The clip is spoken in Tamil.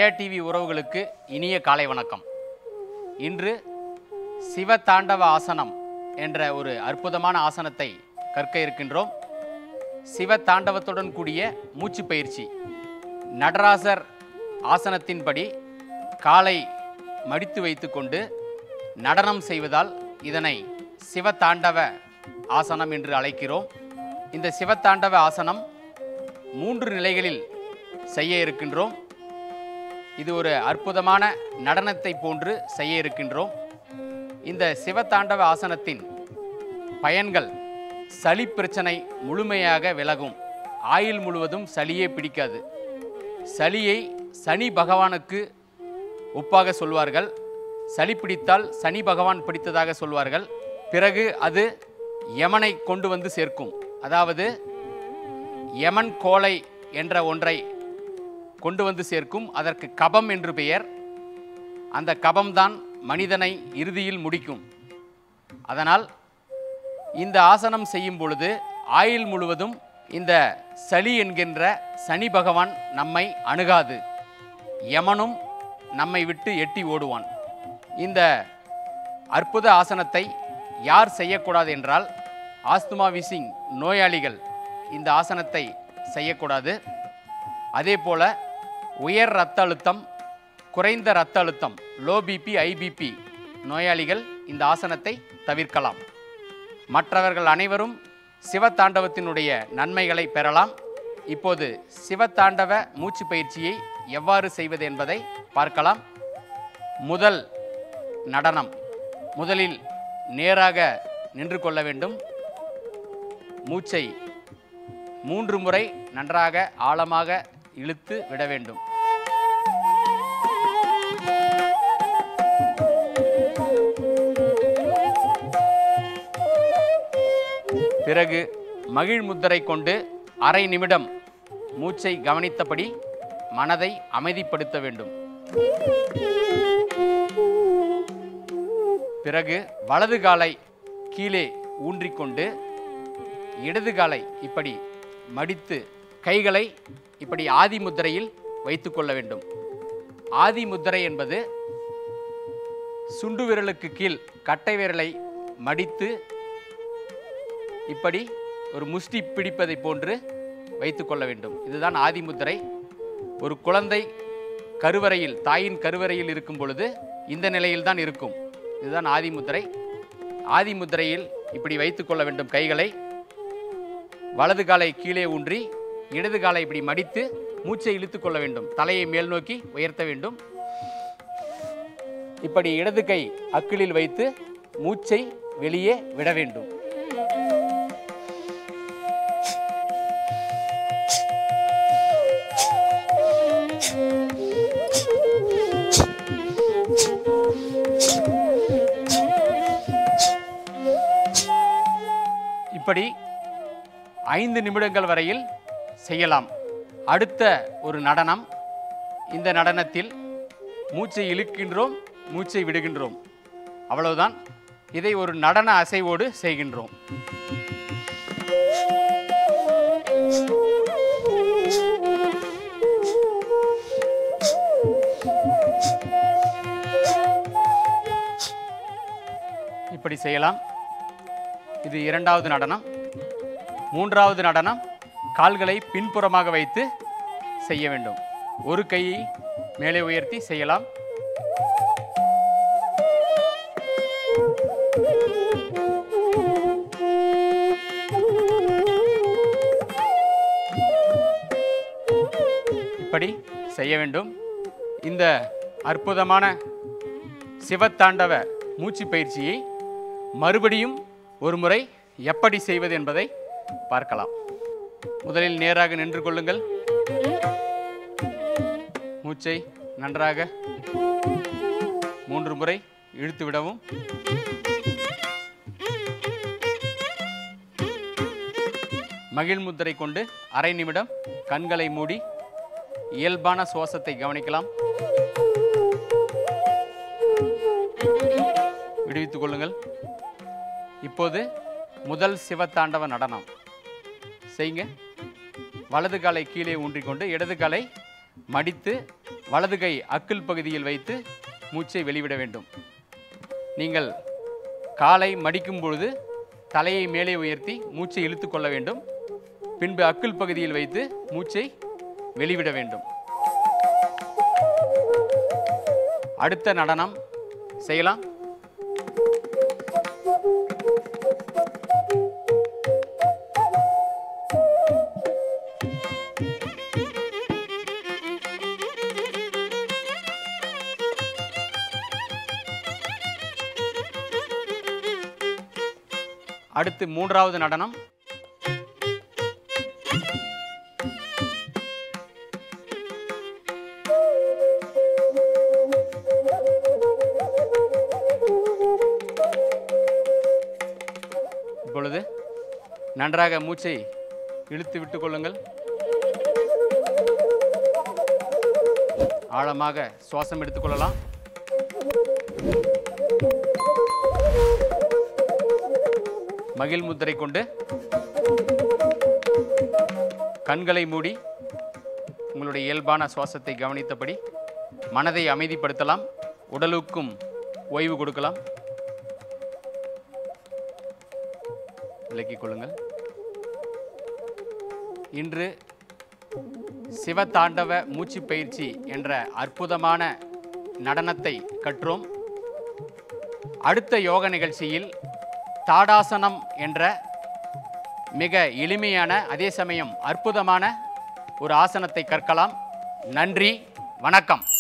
ஜெயா டிவி உறவுகளுக்கு இனிய காலை வணக்கம் இன்று சிவதாண்டவ ஆசனம் என்ற ஒரு அற்புதமான ஆசனத்தை கற்க இருக்கின்றோம் சிவதாண்டவத்துடன் கூடிய மூச்சு பயிற்சி நடராசர் ஆசனத்தின்படி காலை மடித்து வைத்துக்கொண்டு நடனம் செய்வதால் இதனை சிவதாண்டவ ஆசனம் என்று அழைக்கிறோம் இந்த சிவதாண்டவ ஆசனம் மூன்று நிலைகளில் செய்ய இருக்கின்றோம் இது ஒரு அற்புதமான நடனத்தை போன்று செய்ய இருக்கின்றோம் இந்த சிவதாண்டவ ஆசனத்தின் பயன்கள் சளி பிரச்சனை முழுமையாக விலகும் ஆயுள் முழுவதும் சளியே பிடிக்காது சளியை சனி பகவானுக்கு ஒப்பாக சொல்வார்கள் சளி பிடித்தால் சனி பகவான் பிடித்ததாக சொல்வார்கள் பிறகு அது யமனை கொண்டு வந்து சேர்க்கும் அதாவது யமன் கோலை என்ற ஒன்றை கொண்டு வந்து சேர்க்கும் அதற்கு கபம் என்று பெயர் அந்த கபம்தான் மனிதனை இறுதியில் முடிக்கும் அதனால் இந்த ஆசனம் செய்யும் பொழுது ஆயுள் முழுவதும் இந்த சளி என்கின்ற சனி பகவான் நம்மை அணுகாது யமனும் நம்மை விட்டு எட்டி ஓடுவான் இந்த அற்புத ஆசனத்தை யார் செய்யக்கூடாது என்றால் ஆஸ்துமா விசிங் நோயாளிகள் இந்த ஆசனத்தை செய்யக்கூடாது அதே போல உயர் இரத்த அழுத்தம் குறைந்த இரத்த அழுத்தம் லோ பிபி ஐபிபி நோயாளிகள் இந்த ஆசனத்தை தவிர்க்கலாம் மற்றவர்கள் அனைவரும் சிவதாண்டவத்தினுடைய நன்மைகளை பெறலாம் இப்போது சிவதாண்டவ மூச்சு பயிற்சியை எவ்வாறு செய்வது என்பதை பார்க்கலாம் முதல் நடனம் முதலில் நேராக நின்று கொள்ள வேண்டும் மூச்சை மூன்று முறை நன்றாக ஆழமாக இழுத்து விட வேண்டும் பிறகு மகிழ் முத்திரை கொண்டு அரை நிமிடம் மூச்சை கவனித்தபடி மனதை அமைதிப்படுத்த வேண்டும் பிறகு வலது காலை கீழே ஊன்றிக்கொண்டு இடது காலை இப்படி மடித்து கைகளை இப்படி ஆதி முத்திரையில் வைத்துக்கொள்ள வேண்டும் ஆதி முத்திரை என்பது சுண்டு விரலுக்கு கீழ் கட்டை விரலை மடித்து இப்படி ஒரு முஷ்டி பிடிப்பதை போன்று வைத்துக்கொள்ள வேண்டும் இதுதான் ஆதி முத்திரை ஒரு குழந்தை கருவறையில் தாயின் கருவறையில் இருக்கும் பொழுது இந்த நிலையில் தான் இருக்கும் இதுதான் ஆதி முத்திரை ஆதி முத்திரையில் இப்படி வைத்துக்கொள்ள வேண்டும் கைகளை வலது காலை கீழே ஊன்றி இடது காலை இப்படி மடித்து மூச்சை இழுத்துக் கொள்ள வேண்டும் தலையை மேல் நோக்கி உயர்த்த வேண்டும் இப்படி இடது கை அக்கிளில் வைத்து மூச்சை வெளியே விட வேண்டும் இப்படி ஐந்து நிமிடங்கள் வரையில் செய்யலாம் அடுத்த ஒரு நடனம் இந்த நடனத்தில் மூச்சை இழுக்கின்றோம் மூச்சை விடுகின்றோம் அவ்வளவுதான் இதை ஒரு நடன அசைவோடு செய்கின்றோம் இப்படி செய்யலாம் இது இரண்டாவது நடனம் மூன்றாவது நடனம் கால்களை பின்புறமாக வைத்து செய்ய வேண்டும் ஒரு கையை மேலே உயர்த்தி செய்யலாம் இப்படி செய்ய வேண்டும் இந்த அற்புதமான சிவத்தாண்டவ மூச்சு பயிற்சியை மறுபடியும் ஒரு முறை எப்படி செய்வது என்பதை பார்க்கலாம் முதலில் நேராக நின்று கொள்ளுங்கள் மூச்சை நன்றாக மூன்று முறை இழுத்து விடவும் மகிழ் முத்திரை கொண்டு அரை நிமிடம் கண்களை மூடி இயல்பான சுவாசத்தை கவனிக்கலாம் விடுவித்துக் கொள்ளுங்கள் இப்போது முதல் சிவத்தாண்டவ நடனம் செய்யுங்க வலது காலை கீழே ஊன்றிக்கொண்டு இடது காலை மடித்து வலது கை அக்கிள் பகுதியில் வைத்து மூச்சை வெளிவிட வேண்டும் நீங்கள் காலை மடிக்கும் பொழுது தலையை மேலே உயர்த்தி மூச்சை இழுத்து கொள்ள வேண்டும் பின்பு அக்கிள் பகுதியில் வைத்து மூச்சை வெளிவிட வேண்டும் அடுத்த நடனம் செய்யலாம் அடுத்து மூன்றாவது நடனம் இப்பொழுது நன்றாக மூச்சை இழுத்து விட்டுக் கொள்ளுங்கள் ஆழமாக சுவாசம் எடுத்துக்கொள்ளலாம் மகிழ் முத்திரை கொண்டு கண்களை மூடி உங்களுடைய இயல்பான சுவாசத்தை கவனித்தபடி மனதை அமைதிப்படுத்தலாம் உடலுக்கும் ஓய்வு கொடுக்கலாம் விலக்கிக் கொள்ளுங்கள் இன்று சிவதாண்டவ மூச்சு பயிற்சி என்ற அற்புதமான நடனத்தை கற்றோம் அடுத்த யோக நிகழ்ச்சியில் தாடாசனம் என்ற மிக எளிமையான அதே சமயம் அற்புதமான ஒரு ஆசனத்தை கற்கலாம் நன்றி வணக்கம்